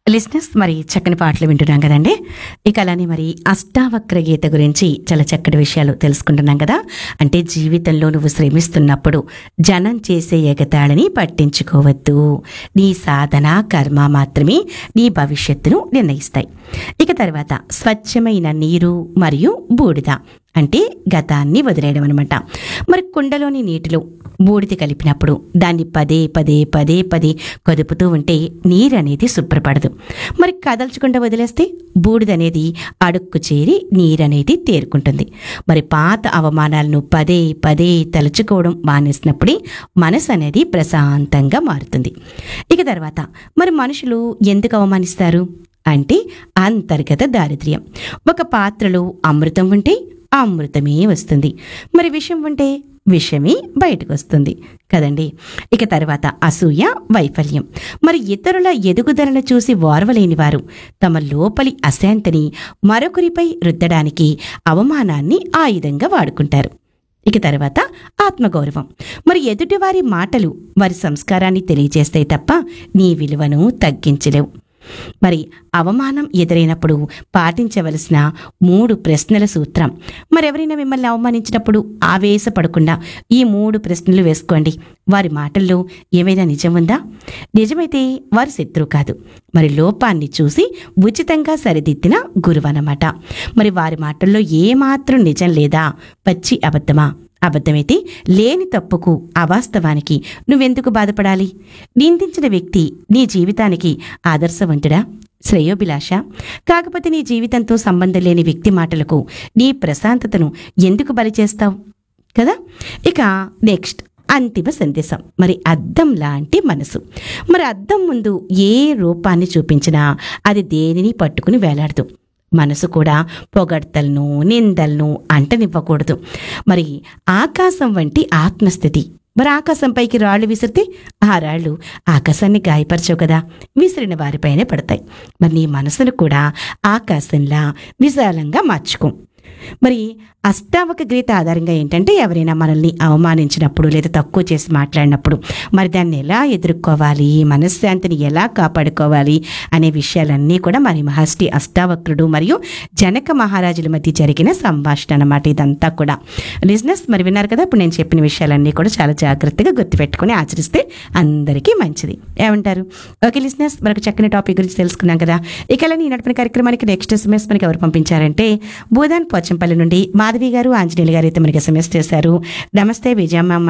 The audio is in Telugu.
లిస్నెస్ మరి చక్కని పాటలు వింటున్నాం కదండి ఇక అలానే మరి అష్టావక్ర గీత గురించి చాలా చక్కటి విషయాలు తెలుసుకుంటున్నాం కదా అంటే జీవితంలో నువ్వు శ్రమిస్తున్నప్పుడు జనం చేసే ఎగతాళిని పట్టించుకోవద్దు నీ సాధన కర్మ మాత్రమే నీ భవిష్యత్తును నిర్ణయిస్తాయి ఇక తర్వాత స్వచ్ఛమైన నీరు మరియు బూడిద అంటే గతాన్ని వదిలేయడం అనమాట మరి కుండలోని నీటిలో బూడిద కలిపినప్పుడు దాన్ని పదే పదే పదే పదే కదుపుతూ ఉంటే నీరు అనేది శుభ్రపడదు మరి కదల్చకుండా వదిలేస్తే బూడిద అనేది అడుక్కు చేరి నీరు అనేది తేరుకుంటుంది మరి పాత అవమానాలను పదే పదే తలుచుకోవడం మానేసినప్పుడే మనసు అనేది ప్రశాంతంగా మారుతుంది ఇక తర్వాత మరి మనుషులు ఎందుకు అవమానిస్తారు అంటే అంతర్గత దారిద్ర్యం ఒక పాత్రలో అమృతం ఉంటే ఆ అమృతమే వస్తుంది మరి విషం ఉంటే విషమే బయటకు వస్తుంది కదండి ఇక తర్వాత అసూయ వైఫల్యం మరి ఇతరుల ఎదుగుదలను చూసి ఓర్వలేని వారు తమ లోపలి అశాంతిని మరొకరిపై రుద్దడానికి అవమానాన్ని ఆయుధంగా వాడుకుంటారు ఇక తర్వాత ఆత్మగౌరవం మరి ఎదుటివారి మాటలు వారి సంస్కారాన్ని తెలియజేస్తాయి తప్ప నీ విలువను తగ్గించలేవు మరి అవమానం ఎదురైనప్పుడు పాటించవలసిన మూడు ప్రశ్నల సూత్రం మరెవరైనా మిమ్మల్ని అవమానించినప్పుడు ఆవేశపడకుండా ఈ మూడు ప్రశ్నలు వేసుకోండి వారి మాటల్లో ఏమైనా నిజం ఉందా నిజమైతే వారి శత్రువు కాదు మరి లోపాన్ని చూసి ఉచితంగా సరిదిద్దిన గురువు అన్నమాట మరి వారి మాటల్లో ఏమాత్రం నిజం లేదా పచ్చి అబద్ధమా అబద్ధమైతే లేని తప్పుకు అవాస్తవానికి నువ్వెందుకు బాధపడాలి నిందించిన వ్యక్తి నీ జీవితానికి ఆదర్శవంతుడా శ్రేయోభిలాష కాకపోతే నీ జీవితంతో సంబంధం లేని వ్యక్తి మాటలకు నీ ప్రశాంతతను ఎందుకు బలి చేస్తావు కదా ఇక నెక్స్ట్ అంతిమ సందేశం మరి అద్దం లాంటి మనసు మరి అద్దం ముందు ఏ రూపాన్ని చూపించినా అది దేనిని పట్టుకుని వేలాడదు మనసు కూడా పొగడ్తలను నిందలను అంటనివ్వకూడదు మరి ఆకాశం వంటి ఆత్మస్థితి మరి ఆకాశంపైకి రాళ్ళు విసిరితే ఆ రాళ్ళు ఆకాశాన్ని గాయపరచవు కదా విసిరిన వారిపైనే పడతాయి మరి నీ మనసును కూడా ఆకాశంలా విశాలంగా మార్చుకో మరి అష్టావక గీత ఆధారంగా ఏంటంటే ఎవరైనా మనల్ని అవమానించినప్పుడు లేదా తక్కువ చేసి మాట్లాడినప్పుడు మరి దాన్ని ఎలా ఎదుర్కోవాలి మనశ్శాంతిని ఎలా కాపాడుకోవాలి అనే విషయాలన్నీ కూడా మరి మహర్షి అష్టావక్రుడు మరియు జనక మహారాజుల మధ్య జరిగిన సంభాషణ అన్నమాట ఇదంతా కూడా బిజినెస్ మరి విన్నారు కదా ఇప్పుడు నేను చెప్పిన విషయాలన్నీ కూడా చాలా జాగ్రత్తగా గుర్తుపెట్టుకొని ఆచరిస్తే అందరికీ మంచిది ఏమంటారు ఓకే లిజినెస్ మరొక చక్కని టాపిక్ గురించి తెలుసుకున్నాం కదా ఇక ఇలా ఈ నడిపిన కార్యక్రమానికి నెక్స్ట్ ఎస్ఎంఎస్ మనకి ఎవరు పంపించారంటే భూదాన్ పోచంపల్లి నుండి మాధవి గారు ఆంజనేయులు గారు అయితే మనకి ఎస్ఎంఎస్ చేశారు నమస్తే విజయమ్మ